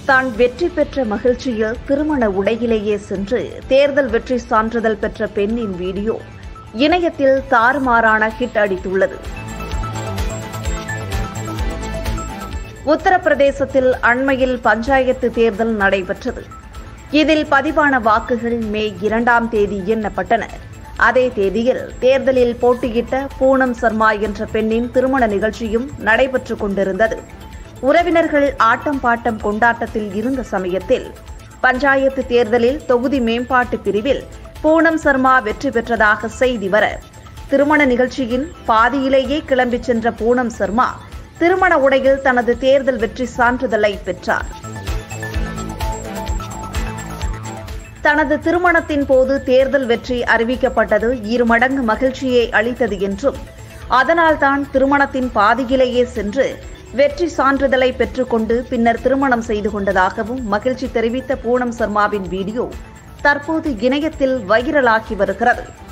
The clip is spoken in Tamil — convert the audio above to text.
தான் வெற்றி பெற்ற மகிழ்ச்சியில் திருமண உடையிலேயே சென்று தேர்தல் வெற்றி சான்றிதழ் பெற்ற பெண்ணின் வீடியோ இணையத்தில் தாறுமாறான ஹிட் அடித்துள்ளது உத்தரப்பிரதேசத்தில் அண்மையில் பஞ்சாயத்து தேர்தல் நடைபெற்றது இதில் பதிவான வாக்குகள் மே இரண்டாம் தேதி எண்ணப்பட்டன அதே தேதியில் தேர்தலில் போட்டியிட்ட பூனம் சர்மா என்ற பெண்ணின் திருமண நிகழ்ச்சியும் நடைபெற்றுக் கொண்டிருந்தது உறவினர்கள் ஆட்டம் பாட்டம் கொண்டாட்டத்தில் இருந்த சமயத்தில் பஞ்சாயத்து தேர்தலில் தொகுதி மேம்பாட்டு பிரிவில் பூனம் சர்மா வெற்றி பெற்றதாக செய்தி வர திருமண நிகழ்ச்சியின் பாதியிலேயே கிளம்பிச் சென்ற பூனம் சர்மா திருமண உடையில் தனது தேர்தல் வெற்றி சான்றிதழை பெற்றார் தனது திருமணத்தின் போது தேர்தல் வெற்றி அறிவிக்கப்பட்டது இரு மடங்கு மகிழ்ச்சியை அளித்தது என்றும் அதனால்தான் திருமணத்தின் பாதியிலேயே சென்று வெற்றி சான்றிதழை பெற்றுக்கொண்டு பின்னர் திருமணம் செய்து கொண்டதாகவும் மகிழ்ச்சி தெரிவித்த பூனம் சர்மாவின் வீடியோ தற்போது இணையத்தில் வைரலாகி வருகிறது